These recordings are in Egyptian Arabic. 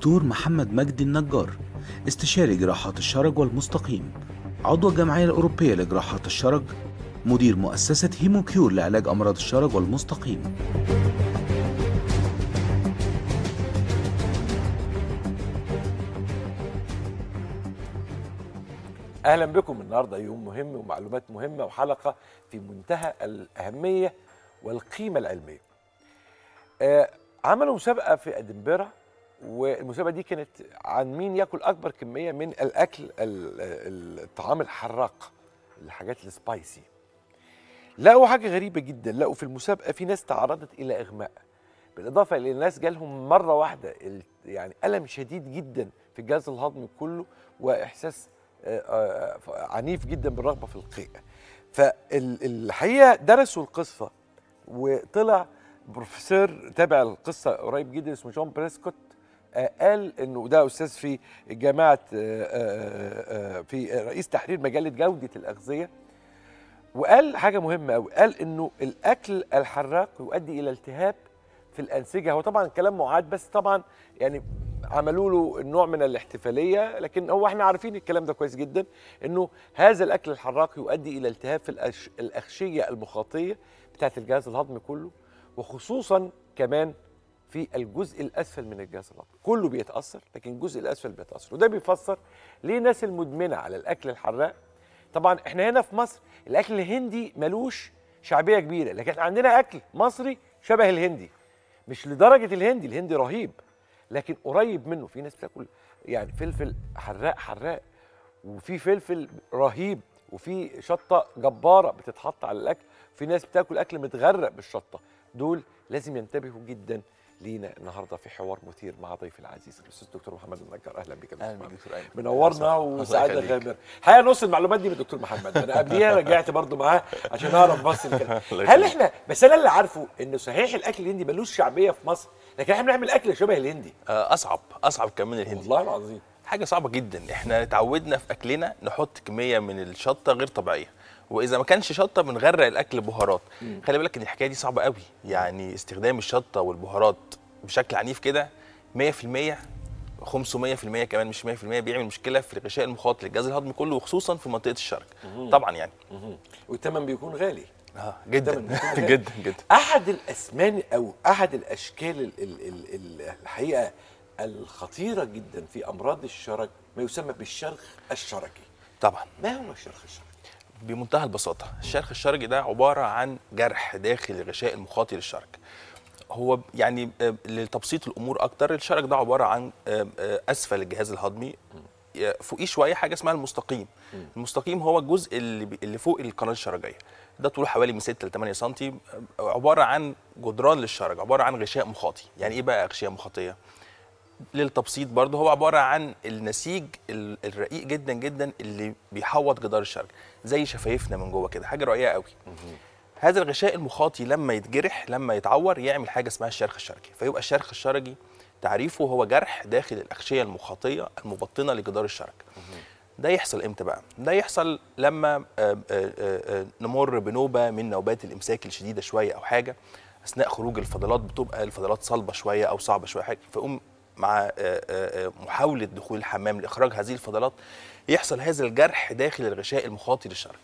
الدكتور محمد مجدي النجار استشاري جراحات الشرج والمستقيم عضو الجمعية الأوروبية لجراحات الشرج مدير مؤسسة هيموكيور لعلاج أمراض الشرج والمستقيم اهلا بكم النهارده يوم مهم ومعلومات مهمه وحلقه في منتهى الاهميه والقيمه العلميه. آه عملوا مسابقه في ادنبرا والمسابقه دي كانت عن مين ياكل اكبر كميه من الاكل ال- ال- الطعام الحراق الحاجات السبايسي. لقوا حاجه غريبه جدا لقوا في المسابقه في ناس تعرضت الى اغماء بالاضافه الى ناس جالهم مره واحده ال- يعني الم شديد جدا في الجهاز الهضمي كله واحساس آه، آه، عنيف جدا بالرغبه في القيء فالحقيقه درسوا القصه وطلع بروفيسور تابع القصه قريب جدا اسمه جون بريسكوت آه، قال انه ده استاذ في جامعه آه، آه، آه، في رئيس تحرير مجله جوده الاغذيه وقال حاجه مهمه قوي قال انه الاكل الحراق يؤدي الى التهاب في الانسجه هو طبعا كلام معاد بس طبعا يعني عملوا له نوع من الاحتفاليه لكن هو احنا عارفين الكلام ده كويس جدا انه هذا الاكل الحراق يؤدي الى التهاب في الأش- الاغشيه المخاطيه بتاعه الجهاز الهضمي كله وخصوصا كمان في الجزء الاسفل من الجهاز الهضمي كله بيتاثر لكن الجزء الاسفل بيتاثر وده بيفسر ليه الناس المدمنه على الاكل الحراق طبعا احنا هنا في مصر الاكل الهندي ملوش شعبيه كبيره لكن احنا عندنا اكل مصري شبه الهندي مش لدرجه الهندي الهندي رهيب لكن قريب منه في ناس بتاكل يعني فلفل حراق حراق وفي فلفل رهيب وفي شطه جباره بتتحط على الاكل في ناس بتاكل اكل متغرق بالشطه دول لازم ينتبهوا جدا لينا النهارده في حوار مثير مع ضيفي العزيز الاستاذ دكتور محمد النجار اهلا بك يا اهلا دكتور بك دكتور ايمن منورنا الله وسعاده يخليك. غامر الحقيقه نص المعلومات دي من الدكتور محمد انا قبليها رجعت برضو معاه عشان اعرف بس الكلام الله هل يخليك. احنا بس انا اللي عارفه انه صحيح الاكل الهندي ملوش شعبيه في مصر لكن احنا بنعمل اكل شبه الهندي آه، اصعب اصعب كمان الهندي والله العظيم حاجه صعبه جدا احنا اتعودنا في اكلنا نحط كميه من الشطه غير طبيعيه واذا ما كانش شطه بنغرق الاكل بهارات خلي بالك ان الحكايه دي صعبه قوي يعني استخدام الشطه والبهارات بشكل عنيف كده 100% 500% كمان مش 100% بيعمل مشكله في الغشاء المخاطي للجهاز الهضمي كله وخصوصا في منطقه الشرج طبعا يعني والثمن بيكون غالي اه ده جدا من الحاجات. جدا جدا احد الاسمان او احد الاشكال ال ال ال ال الحقيقه الخطيره جدا في امراض الشرج ما يسمى بالشرخ الشرجي طبعا ما هو الشرخ الشرجي بمنتهى البساطة الشرخ الشرجي ده عبارة عن جرح داخل الغشاء المخاطي للشرج هو يعني آه، لتبسيط الأمور أكتر الشرج ده عبارة عن آه، آه، أسفل الجهاز الهضمي ي- فوقيه شوية حاجة اسمها المستقيم المستقيم هو الجزء اللي, بي- اللي فوق القناة الشرجية ده طوله حوالي من 6 ل 8 سم عبارة عن جدران للشرج عبارة عن غشاء مخاطي يعني إيه بقى أغشية مخاطية؟ للتبسيط برضه هو عباره عن النسيج ال- الرقيق جدا جدا اللي بيحوط جدار الشرج زي شفايفنا من جوه كده حاجه رقيقه قوي هذا الغشاء المخاطي لما يتجرح لما يتعور يعمل حاجه اسمها الشرخ الشرجي فيبقى الشرخ الشرجي تعريفه هو جرح داخل الاغشيه المخاطيه المبطنه لجدار الشرج ده يحصل امتى بقى ده يحصل لما آه، آه، آه، آه، نمر بنوبه من نوبات الامساك الشديده شويه او حاجه اثناء خروج الفضلات بتبقى الفضلات صلبه شويه او صعبه شويه حاجه فيقوم مع آه، آه، آه، محاوله دخول الحمام لاخراج هذه الفضلات يحصل هذا الجرح داخل الغشاء المخاطي للشرج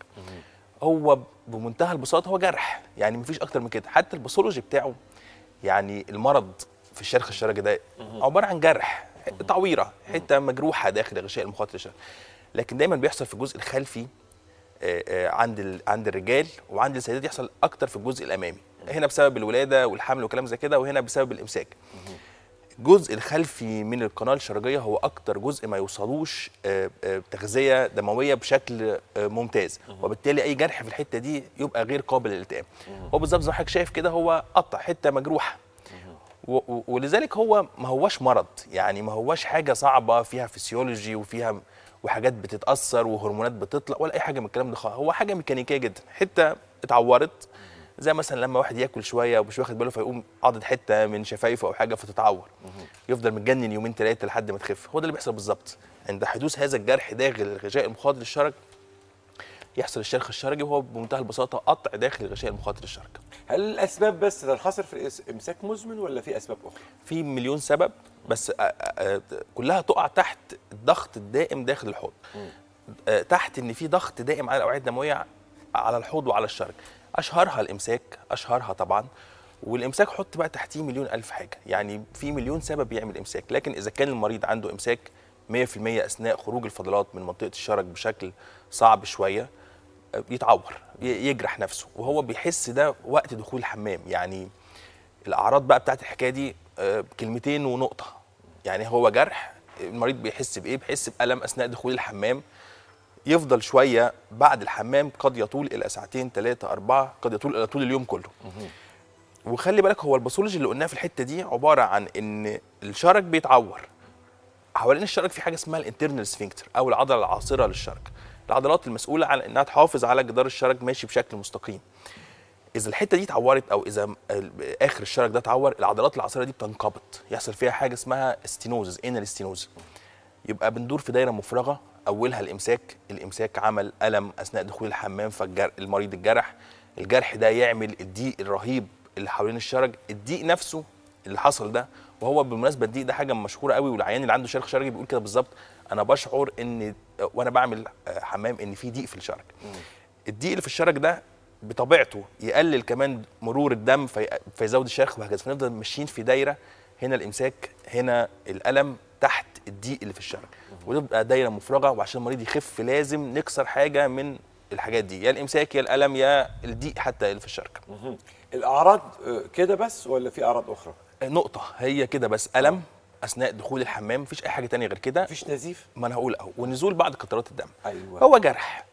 هو بمنتهى البساطه هو جرح يعني مفيش اكتر من كده حتى الباثولوجي بتاعه يعني المرض في الشرخ الشرجي ده عباره عن جرح تعويره حته مجروحه داخل الغشاء المخاطي للشرج لكن دايما بيحصل في الجزء الخلفي آه، آه، عند ال- عند الرجال وعند السيدات يحصل اكتر في الجزء الامامي هنا بسبب الولاده والحمل وكلام زي كده وهنا بسبب الامساك الجزء الخلفي من القناه الشرجيه هو اكتر جزء ما يوصلوش آه، آه، تغذيه دمويه بشكل آه، ممتاز وبالتالي اي جرح في الحته دي يبقى غير قابل للالتئام هو بالظبط زي ما حضرتك شايف كده هو قطع حته مجروحه و- و- ولذلك هو ما هوش مرض يعني ما هوش حاجه صعبه فيها فسيولوجي وفيها وحاجات بتتاثر وهرمونات بتطلع ولا اي حاجه من الكلام ده خالص هو حاجه ميكانيكيه جدا حته اتعورت زي مثلا لما واحد ياكل شويه ومش واخد باله فيقوم عضد حته من شفايفه او حاجه فتتعور يفضل متجنن يومين ثلاثه لحد ما تخف هو ده اللي بيحصل بالظبط عند حدوث هذا الجرح داخل الغشاء المخاطي للشرج يحصل الشرخ الشرجي وهو بمنتهى البساطه قطع داخل الغشاء المخاطي للشرج هل الاسباب بس تنحصر في الإس- امساك مزمن ولا في اسباب اخرى؟ في مليون سبب بس آه، آه، كلها تقع تحت الضغط الدائم داخل الحوض آه، تحت ان في ضغط دائم على الاوعيه الدمويه على الحوض وعلى الشرج اشهرها الامساك اشهرها طبعا والامساك حط بقى تحتيه مليون الف حاجه يعني في مليون سبب يعمل امساك لكن اذا كان المريض عنده امساك 100% اثناء خروج الفضلات من منطقه الشرج بشكل صعب شويه آه، يتعور ي- يجرح نفسه وهو بيحس ده وقت دخول الحمام يعني الاعراض بقى بتاعت الحكايه دي آه، كلمتين ونقطه يعني هو جرح المريض بيحس بايه بيحس بالم اثناء دخول الحمام يفضل شويه بعد الحمام قد يطول الى ساعتين ثلاثه اربعه قد يطول الى طول اليوم كله وخلي بالك هو الباثولوجي اللي قلناه في الحته دي عباره عن ان الشرج بيتعور حوالين الشرج في حاجه اسمها الانترنال سفنكتر او العضله العاصره للشرج العضلات المسؤوله عن انها تحافظ على جدار الشرج ماشي بشكل مستقيم اذا الحته دي اتعورت او اذا ال- اخر الشرج ده اتعور العضلات العصبيه دي بتنقبض يحصل فيها حاجه اسمها ستينوزز انال ستينوز يبقى بندور في دايره مفرغه اولها الامساك الامساك عمل الم اثناء دخول الحمام فالمريض الجرح الجرح ده يعمل الضيق الرهيب اللي حوالين الشرج الضيق نفسه اللي حصل ده وهو بالمناسبه الضيق ده حاجه مشهوره قوي والعيان اللي عنده شرخ شرجي بيقول كده بالظبط انا بشعر ان وانا بعمل آه، حمام ان في ضيق في الشرج الضيق اللي في الشرج ده بطبيعته يقلل كمان مرور الدم في فيزود الشرخ وهكذا فنفضل ماشيين في دايره هنا الامساك هنا الالم تحت الضيق اللي في الشرج وتبقى دايره مفرغه وعشان المريض يخف لازم نكسر حاجه من الحاجات دي يا الامساك يا الالم يا الضيق حتى اللي في الشرج الاعراض آه، كده بس ولا في اعراض اخرى؟ نقطه هي كده بس الم اثناء دخول الحمام مفيش اي حاجه تانية غير كده مفيش نزيف؟ ما انا هقول اهو ونزول بعض قطرات الدم ايوه هو جرح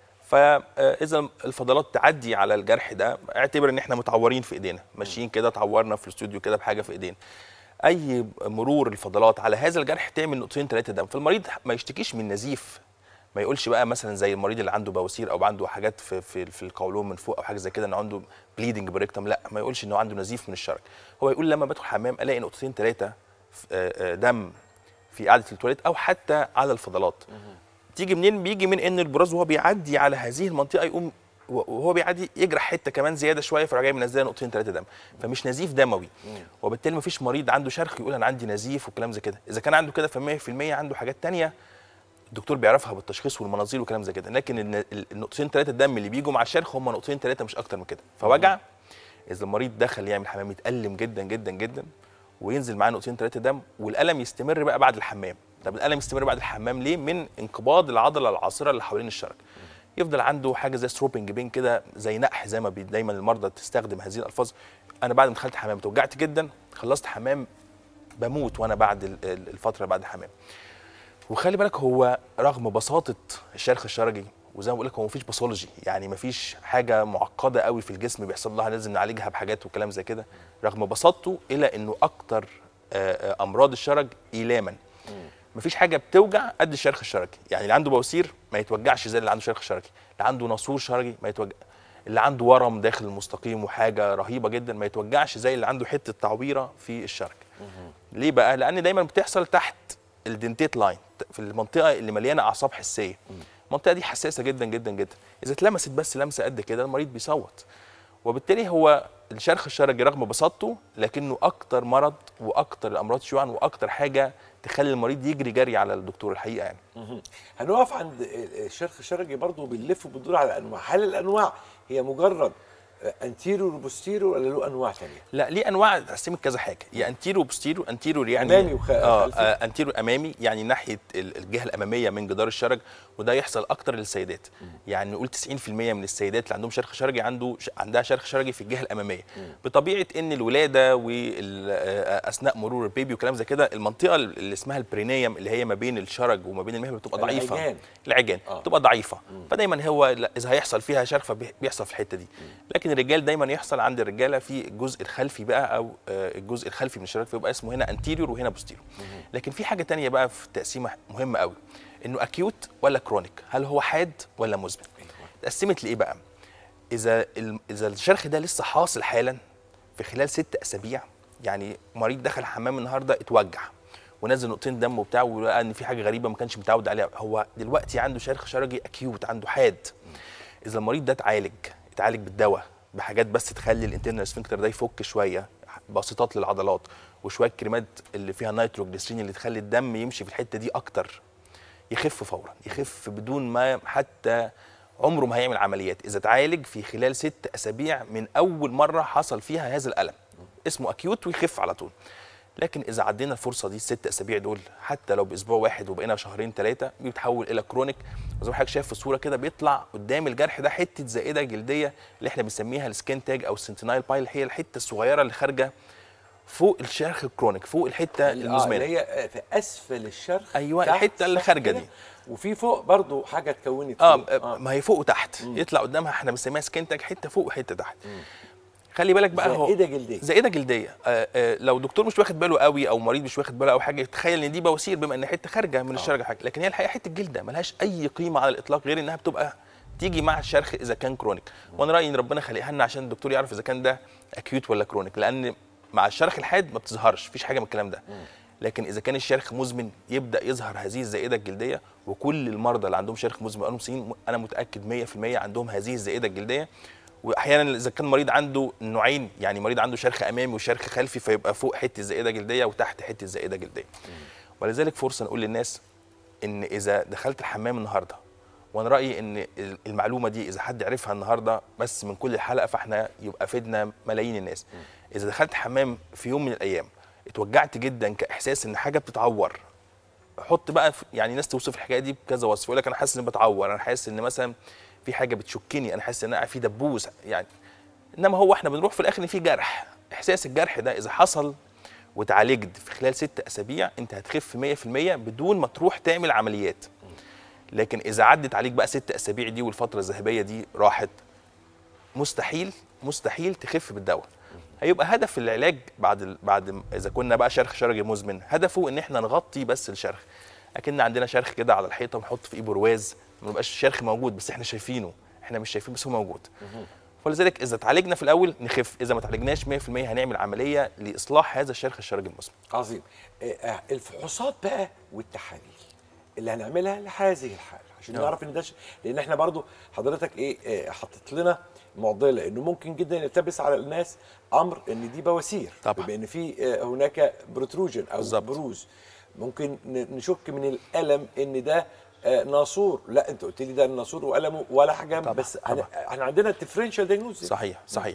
فاذا الفضلات تعدي على الجرح ده اعتبر ان احنا متعورين في ايدينا ماشيين كده اتعورنا في الاستوديو كده بحاجه في ايدينا اي مرور الفضلات على هذا الجرح تعمل نقطتين ثلاثه دم فالمريض ما يشتكيش من نزيف ما يقولش بقى مثلا زي المريض اللي عنده بواسير او عنده حاجات في في, في القولون من فوق او حاجه زي كده انه عنده بليدنج بريكتم لا ما يقولش انه عنده نزيف من الشرج هو يقول لما بدخل حمام الاقي نقطتين ثلاثه دم في قاعده التواليت او حتى على الفضلات تيجي منين بيجي من ان البراز وهو بيعدي على هذه المنطقه يقوم وهو بيعدي يجرح حته كمان زياده شويه فراح جاي منزلها نقطتين ثلاثه دم فمش نزيف دموي وبالتالي ما فيش مريض عنده شرخ يقول انا عندي نزيف وكلام زي كده اذا كان عنده كده ف 100% عنده حاجات تانية الدكتور بيعرفها بالتشخيص والمناظير وكلام زي كده لكن الن- النقطتين ثلاثه الدم اللي بيجوا مع الشرخ هم نقطتين ثلاثه مش اكتر من كده فوجع اذا المريض دخل يعمل حمام يتالم جدا جدا جدا وينزل معاه نقطتين ثلاثه دم والالم يستمر بقى بعد الحمام طب الالم يستمر بعد الحمام ليه من انقباض العضله العاصره اللي حوالين الشرج يفضل عنده حاجه زي ستروبنج بين كده زي نقح زي ما بي دايما المرضى تستخدم هذه الالفاظ انا بعد ما دخلت حمام توجعت جدا خلصت حمام بموت وانا بعد ال- ال- الفتره بعد الحمام وخلي بالك هو رغم بساطه الشرخ الشرجي وزي ما بقول لك هو مفيش باثولوجي يعني مفيش حاجه معقده قوي في الجسم بيحصل لها لازم نعالجها بحاجات وكلام زي كده رغم بساطته الا انه اكتر آه، آه، امراض الشرج ايلاما مفيش حاجه بتوجع قد الشرخ الشرجي يعني اللي عنده بواسير ما يتوجعش زي اللي عنده شرخ شرجي اللي عنده ناسور شرجي ما يتوجع اللي عنده ورم داخل المستقيم وحاجه رهيبه جدا ما يتوجعش زي اللي عنده حته تعويره في الشرج ليه بقى لان دايما بتحصل تحت الدنتيت لاين في المنطقه اللي مليانه اعصاب حسيه المنطقه دي حساسه جدا جدا جدا اذا اتلمست بس لمسه قد كده المريض بيصوت وبالتالي هو الشرخ الشرجي رغم بساطته لكنه اكتر مرض واكتر الامراض شيوعا واكتر حاجه تخلي المريض يجري جري على الدكتور الحقيقه يعني هنقف عند الشرخ الشرجي برضه بنلف وبندور على الانواع هل الانواع هي مجرد انتيريور وبوستيريور ولا له انواع ثانيه لا ليه انواع اتقسمت كذا حاجه يا انتيرو وبوستيرو انتيرو يعني أمامي وخ- اه خلفي. آه، انتيرو امامي يعني ناحيه ال- الجهه الاماميه من جدار الشرج وده يحصل اكتر للسيدات يعني نقول 90% من السيدات اللي عندهم شرخ شرجي عنده ش- عندها شرخ شرجي في الجهه الاماميه بطبيعه ان الولاده واثناء مرور البيبي وكلام زي كده المنطقه اللي اسمها البرينيوم اللي هي ما بين الشرج وما بين المهبل بتبقى ضعيفه العجان. العجان آه. بتبقى ضعيفه فدايما هو لا، اذا هيحصل فيها شرخ فبيحصل في الحته دي لكن الرجال دايما يحصل عند الرجاله في الجزء الخلفي بقى او آه، الجزء الخلفي من الشرج فيبقى اسمه هنا انتيريور وهنا بوستيريور لكن في حاجه تانية بقى في تقسيمه مهمه قوي انه اكيوت ولا كرونيك هل هو حاد ولا مزمن اتقسمت لايه بقى اذا ال- اذا الشرخ ده لسه حاصل حالا في خلال ست اسابيع يعني مريض دخل الحمام النهارده اتوجع ونزل نقطتين دم وبتاع ولقى ان في حاجه غريبه ما كانش متعود عليها هو دلوقتي عنده شرخ شرجي اكيوت عنده حاد اذا المريض ده اتعالج اتعالج بالدواء بحاجات بس تخلي الانترنال سفنكتر ده يفك شويه بسيطات للعضلات وشويه كريمات اللي فيها نيتروجليسرين اللي تخلي الدم يمشي في الحته دي اكتر يخف فورا يخف بدون ما حتى عمره ما هيعمل عمليات اذا اتعالج في خلال ست اسابيع من اول مره حصل فيها هذا الالم اسمه اكيوت ويخف على طول لكن اذا عدينا الفرصه دي الست اسابيع دول حتى لو باسبوع واحد وبقينا شهرين ثلاثه بيتحول الى كرونيك وزي ما حضرتك شايف في الصوره كده بيطلع قدام الجرح ده حته زائده جلديه اللي احنا بنسميها السكين تاج او السنتينايل بايل هي الحته الصغيره اللي خارجه فوق الشرخ الكرونيك فوق الحته آه، المزمنه اللي هي في اسفل الشرخ أيوة، تحت، الحتة اللي صح خارجة كده؟ دي. وفي فوق برضو حاجه اتكونت اه فوق. ما هي فوق وتحت يطلع قدامها احنا بنسميها سكين تاج حته فوق وحته تحت خلي بالك بقى هو زائده جلديه زائده جلديه آه آه لو دكتور مش واخد باله قوي او مريض مش واخد باله او حاجه يتخيل ان دي بواسير بما ان حته خارجه من الشرج حاجه لكن هي الحقيقه حته جلده ملهاش اي قيمه على الاطلاق غير انها بتبقى تيجي مع الشرخ اذا كان كرونيك وانا رايي ان ربنا خلقها لنا عشان الدكتور يعرف اذا كان ده اكيوت ولا كرونيك لان مع الشرخ الحاد ما بتظهرش مفيش حاجه من الكلام ده لكن اذا كان الشرخ مزمن يبدا يظهر هذه الزائده الجلديه وكل المرضى اللي عندهم شرخ مزمن بقالهم سنين انا متاكد 100% عندهم هذه الزائده الجلديه واحيانا اذا كان مريض عنده نوعين يعني مريض عنده شرخ امامي وشرخ خلفي فيبقى فوق حته زائده جلديه وتحت حته زائده جلديه ولذلك فرصه نقول للناس ان اذا دخلت الحمام النهارده وانا رايي ان المعلومه دي اذا حد عرفها النهارده بس من كل حلقه فاحنا يبقى فدنا ملايين الناس اذا دخلت حمام في يوم من الايام اتوجعت جدا كاحساس ان حاجه بتتعور حط بقى في- يعني ناس توصف الحكايه دي بكذا وصف يقول لك انا حاسس اني بتعور انا حاسس ان مثلا في حاجه بتشكني انا حاسس ان انا في دبوس يعني انما هو احنا بنروح في الاخر ان في جرح احساس الجرح ده اذا حصل وتعالجت في خلال ست اسابيع انت هتخف 100% بدون ما تروح تعمل عمليات لكن اذا عدت عليك بقى ست اسابيع دي والفتره الذهبيه دي راحت مستحيل مستحيل تخف بالدواء هيبقى هدف العلاج بعد ال- بعد م- اذا كنا بقى شرخ شرجي مزمن هدفه ان احنا نغطي بس الشرخ اكن عندنا شرخ كده على الحيطه ونحط فيه برواز ما يبقاش الشرخ موجود بس احنا شايفينه احنا مش شايفين بس هو موجود ولذلك اذا اتعالجنا في الاول نخف اذا ما اتعالجناش 100% هنعمل عمليه لاصلاح هذا الشرخ الشرجي المزمن عظيم آه، آه، الفحوصات بقى والتحاليل اللي هنعملها لهذه الحاله عشان آه. نعرف ان ده ش... لان احنا برضو حضرتك ايه آه، حطيت لنا معضله انه ممكن جدا يلتبس على الناس امر ان دي بواسير طبعا. بان في آه، هناك بروتروجن او بالظبط. بروز ممكن ن- نشك من الالم ان ده آه، ناسور لا انت قلت لي ده الناسور والمه ولا حاجه طبعا، بس طبعا. احنا عندنا الديفرنشال دايجنوز صحيح صحيح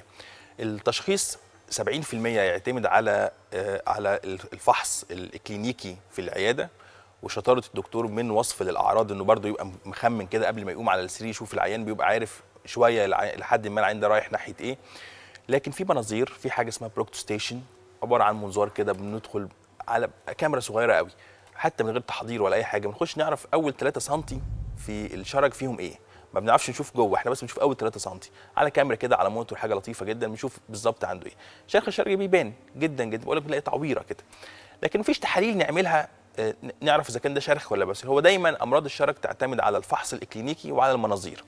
التشخيص 70% يعتمد على آه، على الفحص الكلينيكي في العياده وشطاره الدكتور من وصف للاعراض انه برضه يبقى مخمن كده قبل ما يقوم على السرير يشوف العيان بيبقى عارف شويه الع- لحد ما العيان ده رايح ناحيه ايه لكن في مناظير في حاجه اسمها بروكتوستيشن عباره عن منظار كده بندخل على كاميرا صغيره قوي حتى من غير تحضير ولا اي حاجه بنخش نعرف اول 3 سم في الشرج فيهم ايه ما بنعرفش نشوف جوه احنا بس بنشوف اول 3 سم على كاميرا كده على مونيتور حاجه لطيفه جدا بنشوف بالظبط عنده ايه شرخ الشرج بيبان جدا جدا بقول لك بنلاقي تعويره كده لكن مفيش تحاليل نعملها آه، ن- نعرف اذا كان ده شرخ ولا بس هو دايما امراض الشرج تعتمد على الفحص الاكلينيكي وعلى المناظير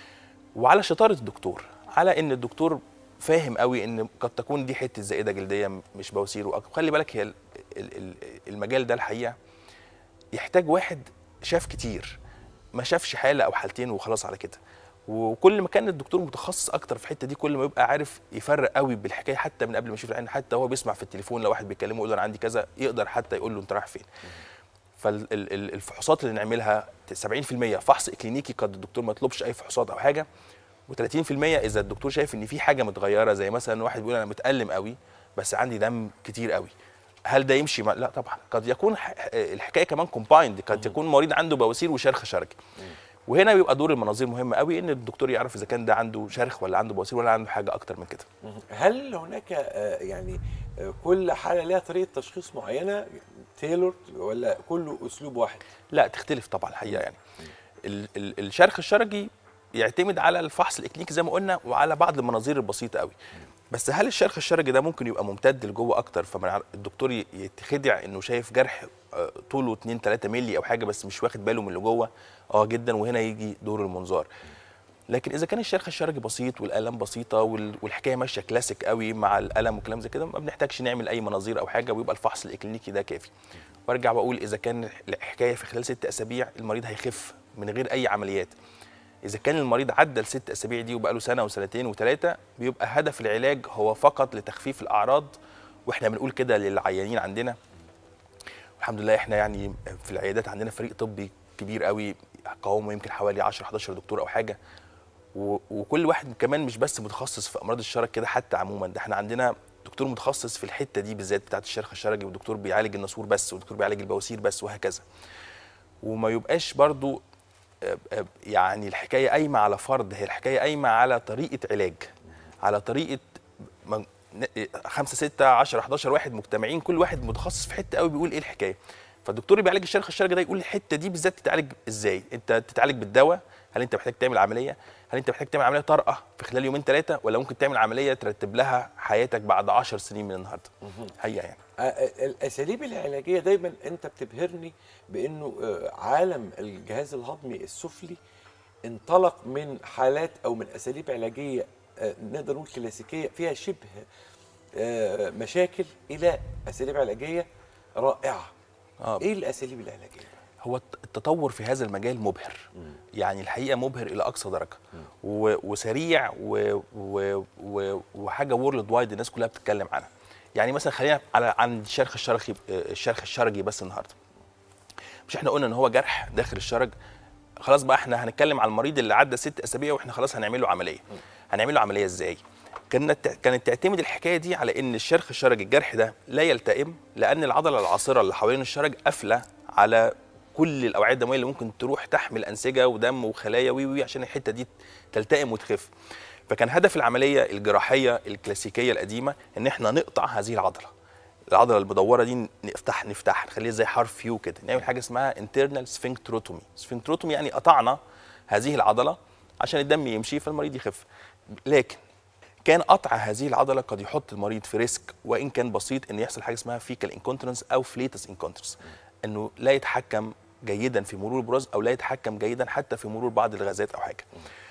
وعلى شطاره الدكتور على ان الدكتور فاهم قوي ان قد تكون دي حته زائده جلديه م- مش بواسير وأك- خلي بالك هي ال- ال- ال- المجال ده الحقيقه يحتاج واحد شاف كتير ما شافش حاله او حالتين وخلاص على كده وكل ما كان الدكتور متخصص اكتر في الحته دي كل ما يبقى عارف يفرق قوي بالحكايه حتى من قبل ما يشوف العين حتى هو بيسمع في التليفون لو واحد بيكلمه يقول له انا عندي كذا يقدر حتى يقول له انت رايح فين فالفحوصات اللي نعملها 70% فحص اكلينيكي قد الدكتور ما يطلبش اي فحوصات او حاجه و30% اذا الدكتور شايف ان في حاجه متغيره زي مثلا واحد بيقول انا متالم قوي بس عندي دم كتير قوي هل ده يمشي مع... لا طبعا قد يكون ح... الحكايه كمان كومبايند قد يكون مريض عنده بواسير وشرخ شرجي وهنا بيبقى دور المناظير مهم قوي ان الدكتور يعرف اذا كان ده عنده شرخ ولا عنده بواسير ولا عنده حاجه اكتر من كده هل هناك آه، يعني آه، كل حاله لها طريقه تشخيص معينه تيلور ولا كله اسلوب واحد؟ لا تختلف طبعا الحقيقه يعني ال ال الشرخ الشرجي يعتمد على الفحص الاكلينيكي زي ما قلنا وعلى بعض المناظير البسيطه قوي بس هل الشرخ الشرجي ده ممكن يبقى ممتد لجوه اكتر فالدكتور ي- يتخدع انه شايف جرح آه، طوله 2 3 مللي او حاجه بس مش واخد باله من اللي جوه اه جدا وهنا يجي دور المنظار لكن اذا كان الشرخ الشرجي بسيط والالام بسيطه وال- والحكايه ماشيه كلاسيك قوي مع الالم وكلام زي كده ما بنحتاجش نعمل اي مناظير او حاجه ويبقى الفحص الاكلينيكي ده كافي وارجع واقول اذا كان الحكايه في خلال ست اسابيع المريض هيخف من غير اي عمليات اذا كان المريض عدى الست اسابيع دي وبقى له سنه وسنتين وثلاثه بيبقى هدف العلاج هو فقط لتخفيف الاعراض واحنا بنقول كده للعيانين عندنا الحمد لله احنا يعني في العيادات عندنا فريق طبي كبير قوي قوامه يمكن حوالي 10 11 دكتور او حاجه و- وكل واحد كمان مش بس متخصص في امراض الشرج كده حتى عموما ده احنا عندنا دكتور متخصص في الحته دي بالذات بتاعت الشرخ الشرجي ودكتور بيعالج الناسور بس ودكتور بيعالج البواسير بس وهكذا وما يبقاش برضو آه، آه، يعني الحكايه قايمه على فرد هي الحكايه قايمه على طريقه علاج على طريقه من- ن- خمسة ستة 10 11 واحد مجتمعين كل واحد متخصص في حته قوي بيقول ايه الحكايه فالدكتور اللي بيعالج الشرخ الشرجي ده يقول الحته دي بالذات تتعالج ازاي انت تتعالج بالدواء هل انت محتاج تعمل عمليه هل انت محتاج تعمل عمليه طارئه في خلال يومين ثلاثه ولا ممكن تعمل عمليه ترتب لها حياتك بعد 10 سنين من النهارده حقيقه يعني آه، آه، الاساليب العلاجيه دايما انت بتبهرني بانه آه، عالم الجهاز الهضمي السفلي انطلق من حالات او من اساليب علاجيه آه، نقدر نقول كلاسيكيه فيها شبه آه، مشاكل الى اساليب علاجيه رائعه اه ايه الاساليب العلاجيه هو الت- التطور في هذا المجال مبهر يعني الحقيقه مبهر الى اقصى درجه و- وسريع و و و وحاجه وورلد وايد الناس كلها بتتكلم عنها يعني مثلا خلينا على عن الشرخ الشرخي الشرخ الشرجي بس النهارده مش احنا قلنا ان هو جرح داخل الشرج خلاص بقى احنا هنتكلم على المريض اللي عدى ست اسابيع واحنا خلاص هنعمل له عمليه هنعمل له عمليه ازاي كانت كانت تعتمد الحكايه دي على ان الشرخ الشرجي الجرح ده لا يلتئم لان العضله العاصره اللي حوالين الشرج قافله على كل الاوعيه الدمويه اللي ممكن تروح تحمل انسجه ودم وخلايا وي وي عشان الحته دي تلتئم وتخف فكان هدف العمليه الجراحيه الكلاسيكيه القديمه ان احنا نقطع هذه العضله العضله المدوره دي نفتح نفتح نخليها زي حرف يو كده نعمل حاجه اسمها انترنال سفنكتروتومي سفنكتروتومي يعني قطعنا هذه العضله عشان الدم يمشي فالمريض يخف لكن كان قطع هذه العضله قد يحط المريض في ريسك وان كان بسيط ان يحصل حاجه اسمها فيكال انكونترنس او فليتس انكونترنس انه لا يتحكم جيدا في مرور البراز او لا يتحكم جيدا حتى في مرور بعض الغازات او حاجه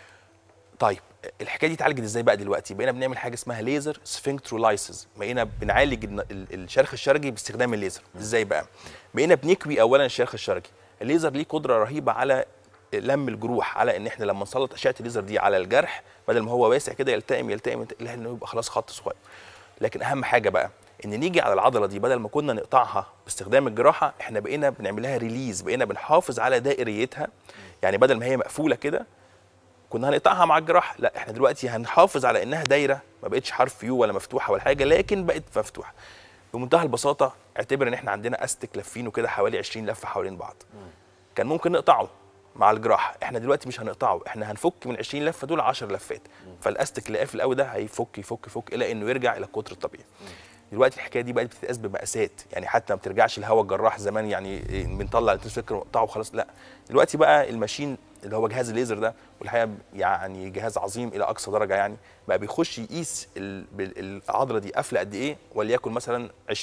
طيب الحكايه دي اتعالجت ازاي بقى دلوقتي بقينا بنعمل حاجه اسمها ليزر سفنكترولايسز بقينا بنعالج الن- ال- الشرخ الشرجي باستخدام الليزر ازاي بقى بقينا بنكوي اولا الشرخ الشرجي الليزر ليه قدره رهيبه على لم الجروح على ان احنا لما نسلط اشعه الليزر دي على الجرح بدل ما هو واسع كده يلتئم يلتئم يلتئم انه يبقى خلاص خط صغير لكن اهم حاجه بقى ان نيجي على العضله دي بدل ما كنا نقطعها باستخدام الجراحه احنا بقينا بنعمل لها ريليز بقينا بنحافظ على دائريتها يعني بدل ما هي مقفوله كده كنا هنقطعها مع الجراحه لا احنا دلوقتي هنحافظ على انها دايره ما بقتش حرف يو ولا مفتوحه ولا حاجه لكن بقت مفتوحه بمنتهى البساطه اعتبر ان احنا عندنا استك لافينه كده حوالي 20 لفه حوالين بعض كان ممكن نقطعه مع الجراحه احنا دلوقتي مش هنقطعه احنا هنفك من 20 لفه دول 10 لفات فالاستك اللي قافل قوي ده هيفك يفك يفك الى انه يرجع الى القطر الطبيعي دلوقتي الحكايه دي بقت بتتقاس بمقاسات يعني حتى ما بترجعش الهواء الجراح زمان يعني إيه، بنطلع الفكر ونقطعه وخلاص لا دلوقتي بقى الماشين اللي هو جهاز الليزر ده والحقيقه يعني جهاز عظيم الى اقصى درجه يعني بقى بيخش يقيس ال- بال- العضله دي قافله قد ايه وليكن مثلا 20%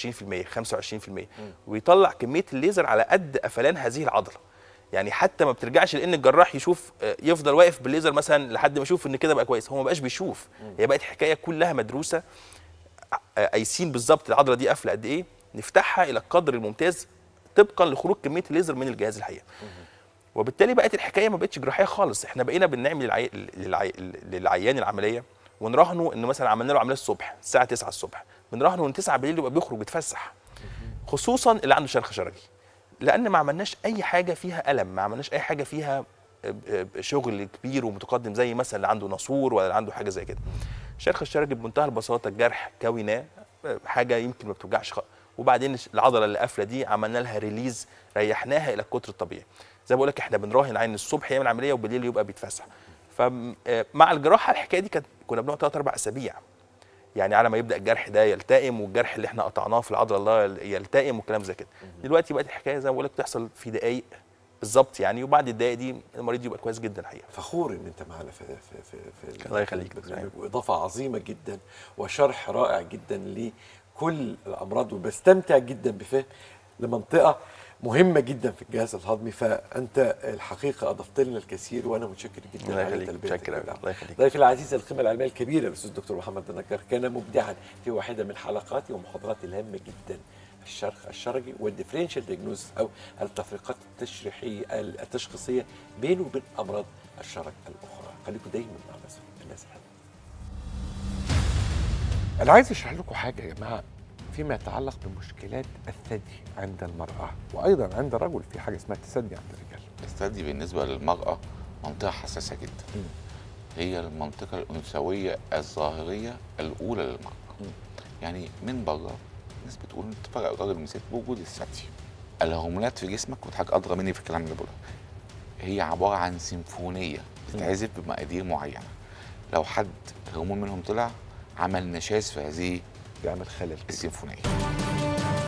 25% ويطلع كميه الليزر على قد قفلان هذه العضله يعني حتى ما بترجعش لان الجراح يشوف آه، يفضل واقف بالليزر مثلا لحد ما يشوف ان كده بقى كويس هو ما بقاش بيشوف هي بقت حكايه كلها مدروسه آه، قايسين بالظبط العضله دي قافله قد ايه نفتحها الى القدر الممتاز طبقا لخروج كميه الليزر من الجهاز الحقيقه وبالتالي بقت الحكايه ما بقتش جراحيه خالص احنا بقينا بنعمل للعي... للعي... للعيان العمليه ونراهنه انه مثلا عملنا له عمليه الصبح الساعه 9 الصبح بنراهنه ان 9 بالليل يبقى بيخرج بيتفسح خصوصا اللي عنده شرخ شرجي لان ما عملناش اي حاجه فيها الم ما عملناش اي حاجه فيها آه، آه، شغل كبير ومتقدم زي مثلا اللي عنده ناسور ولا اللي عنده حاجه زي كده شرخ الشرج بمنتهى البساطه الجرح كويناه آه، حاجه يمكن ما بتوجعش خالص وبعدين العضله اللي قافله دي عملنا لها ريليز ريحناها الى القطر الطبيعي زي ما بقول لك احنا بنراهن عين الصبح يعمل عمليه وبالليل يبقى بيتفسح فمع الجراحه الحكايه دي كانت كنا بنقعد ثلاث اربع اسابيع يعني على ما يبدا الجرح ده يلتئم والجرح اللي احنا قطعناه في العضله الله يلتئم والكلام زي كده دلوقتي بقت الحكايه زي ما بقول لك تحصل في دقائق بالظبط يعني وبعد الدقائق دي المريض يبقى كويس جدا الحقيقه فخور ان انت معنا في في في, في الله يخليك. البرنامج واضافه عظيمه جدا وشرح رائع جدا لكل الامراض وبستمتع جدا بفهم لمنطقه مهمه جدا في الجهاز الهضمي فانت الحقيقه اضفت لنا الكثير وانا متشكر جدا الله على يخليك، تلبيتك متشكر أوي. للدعوة. الله يخليك. ضيفي العزيز القيمه العلميه الكبيره الاستاذ الدكتور محمد النجار كان مبدعا في واحده من حلقاتي ومحاضراتي الهامه جدا الشرخ الشرجي والديفرنشال دياجنوز او التفريقات التشريحيه التشخيصيه بينه وبين امراض الشرج الاخرى خليكم دايما مع الناس الناس الحلوه انا عايز اشرح لكم حاجه يا جماعه فيما يتعلق بمشكلات الثدي عند المراه وايضا عند الرجل في حاجه اسمها التثدي عند الرجال الثدي بالنسبه للمراه منطقه حساسه جدا مم. هي المنطقه الانثويه الظاهريه الاولى للمراه مم. يعني من بره الناس بتقول انت تفرق الراجل من الست بوجود الثدي الهرمونات في جسمك ودي حاجه ادرى مني في الكلام اللي بقوله هي عباره عن سيمفونيه بتتعزف بمقادير معينه لو حد هرمون منهم طلع عمل نشاز في هذه بيعمل خلل كده. السيمفونيه